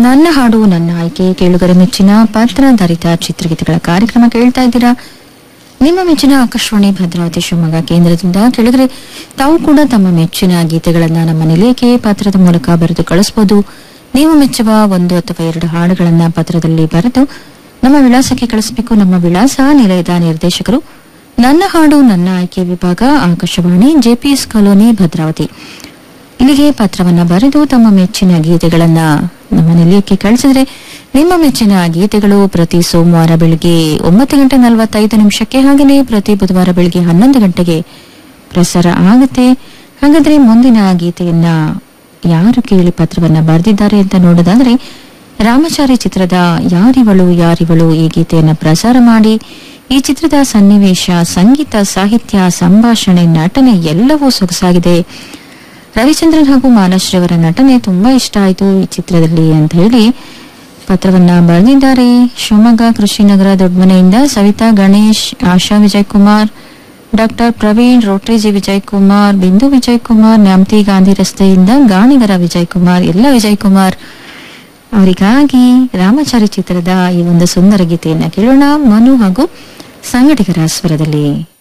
ನನ್ನ ಹಾಡು ನನ್ನ ಆಯ್ಕೆ ಕೇಳುಗರ ಮೆಚ್ಚಿನ ಪಾತ್ರಧಾರಿತ ಚಿತ್ರಗೀತೆಗಳ ಕಾರ್ಯಕ್ರಮ ಕೇಳ್ತಾ ಇದ್ದೀರಾ ನಿಮ್ಮ ಮೆಚ್ಚಿನ ಆಕಾಶವಾಣಿ ಭದ್ರಾವತಿ ಶಿವಮೊಗ್ಗ ಕೇಂದ್ರದಿಂದ ಕೆಳಗರೆ ತಾವು ಕೂಡ ತಮ್ಮ ಮೆಚ್ಚಿನ ಗೀತೆಗಳನ್ನ ನಮ್ಮ ನಿಲಯಕ್ಕೆ ಪತ್ರದ ಮೂಲಕ ಬರೆದು ಕಳಿಸಬಹುದು ನೀವು ಮೆಚ್ಚುವ ಒಂದು ಅಥವಾ ಎರಡು ಹಾಡುಗಳನ್ನ ಪತ್ರದಲ್ಲಿ ಬರೆದು ನಮ್ಮ ವಿಳಾಸಕ್ಕೆ ಕಳಿಸಬೇಕು ನಮ್ಮ ವಿಳಾಸ ನಿಲಯದ ನಿರ್ದೇಶಕರು ನನ್ನ ಹಾಡು ನನ್ನ ಆಯ್ಕೆ ವಿಭಾಗ ಆಕಾಶವಾಣಿ ಜೆಪಿಎಸ್ ಕಾಲೋನಿ ಭದ್ರಾವತಿ ಇಲ್ಲಿಗೆ ಪತ್ರವನ್ನ ಬರೆದು ತಮ್ಮ ಮೆಚ್ಚಿನ ಗೀತೆಗಳನ್ನ ನಮ್ಮ ನಿಲಯಕ್ಕೆ ಕಳಿಸಿದ್ರೆ ನಿಮ್ಮ ಮೆಚ್ಚಿನ ಗೀತೆಗಳು ಪ್ರತಿ ಸೋಮವಾರ ಬೆಳಿಗ್ಗೆ ಒಂಬತ್ತು ಗಂಟೆ ನಲವತ್ತೈದು ನಿಮಿಷಕ್ಕೆ ಹಾಗೆಯೇ ಪ್ರತಿ ಬುಧವಾರ ಬೆಳಿಗ್ಗೆ ಹನ್ನೊಂದು ಗಂಟೆಗೆ ಪ್ರಸಾರ ಆಗುತ್ತೆ ಹಾಗಾದ್ರೆ ಮುಂದಿನ ಗೀತೆಯನ್ನ ಯಾರು ಕೇಳಿ ಪತ್ರವನ್ನ ಬರೆದಿದ್ದಾರೆ ಅಂತ ನೋಡೋದಾದ್ರೆ ರಾಮಚಾರಿ ಚಿತ್ರದ ಯಾರಿವಳು ಯಾರಿವಳು ಈ ಗೀತೆಯನ್ನ ಪ್ರಸಾರ ಮಾಡಿ ಈ ಚಿತ್ರದ ಸನ್ನಿವೇಶ ಸಂಗೀತ ಸಾಹಿತ್ಯ ಸಂಭಾಷಣೆ ನಟನೆ ಎಲ್ಲವೂ ಸೊಗಸಾಗಿದೆ ರವಿಚಂದ್ರನ್ ಹಾಗೂ ಮಾಲಾಶ್ರೀ ಅವರ ನಟನೆ ತುಂಬಾ ಇಷ್ಟ ಆಯಿತು ಈ ಚಿತ್ರದಲ್ಲಿ ಅಂತ ಹೇಳಿ ಪತ್ರವನ್ನ ಬರೆದಿದ್ದಾರೆ ಶಿವಮೊಗ್ಗ ಕೃಷಿನಗರ ದೊಡ್ಡಮನೆಯಿಂದ ಸವಿತಾ ಗಣೇಶ್ ಆಶಾ ವಿಜಯ್ ಕುಮಾರ್ ಡಾಕ್ಟರ್ ಪ್ರವೀಣ್ ರೋಟ್ರಿಜಿ ವಿಜಯ್ ಕುಮಾರ್ ಬಿಂದು ವಿಜಯ್ ಕುಮಾರ್ ನ್ಯಾಮತಿ ಗಾಂಧಿ ರಸ್ತೆಯಿಂದ ಗಾಣಿಗರ ವಿಜಯ್ ಕುಮಾರ್ ಎಲ್ಲ ವಿಜಯ್ ಕುಮಾರ್ ಅವರಿಗಾಗಿ ರಾಮಚಾರಿ ಚಿತ್ರದ ಈ ಒಂದು ಸುಂದರ ಗೀತೆಯನ್ನ ಕೇಳೋಣ ಮನು ಹಾಗೂ ಸಂಗಡಿಗರ ಸ್ವರದಲ್ಲಿ